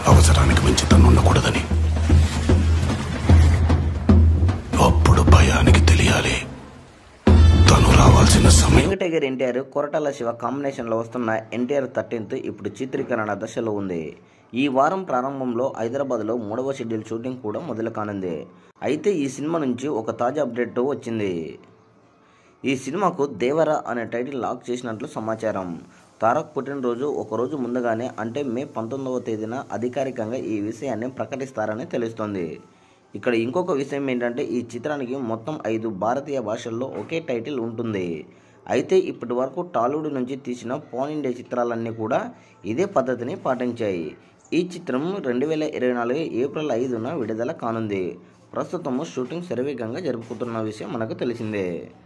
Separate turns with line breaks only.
అవసరానికి మించి తను ఉండకూడదని అప్పుడు భయానికి తెలియాలి తను రావాల్సిన సమయం
వెంకటగిరి ఎన్టీఆర్ కొరటాల శివ కాంబినేషన్లో వస్తున్న ఎన్టీఆర్ థర్టీన్త్ ఇప్పుడు చిత్రీకరణ దశలో ఉంది ఈ వారం ప్రారంభంలో హైదరాబాద్లో మూడవ షెడ్యూల్ షూటింగ్ కూడా మొదలు కానుంది అయితే ఈ సినిమా నుంచి ఒక తాజా అప్డేట్ వచ్చింది ఈ సినిమాకు దేవర అనే టైటిల్ లాక్ చేసినట్లు సమాచారం తారక్ పుట్టినరోజు ఒకరోజు ముందుగానే అంటే మే పంతొమ్మిదవ తేదీన అధికారికంగా ఈ విషయాన్ని ప్రకటిస్తారని తెలుస్తోంది ఇక్కడ ఇంకొక విషయం ఏంటంటే ఈ చిత్రానికి మొత్తం ఐదు భారతీయ భాషల్లో ఒకే టైటిల్ ఉంటుంది అయితే ఇప్పటి వరకు టాలీవుడ్ నుంచి తీసిన పాన్ ఇండియా చిత్రాలన్నీ కూడా ఇదే పద్ధతిని పాటించాయి ఈ చిత్రం రెండు వేల ఇరవై నాలుగు ఏప్రిల్ ఐదున విడుదల కానుంది ప్రస్తుతం షూటింగ్ శరవేగంగా జరుపుకుంటున్న విషయం మనకు తెలిసిందే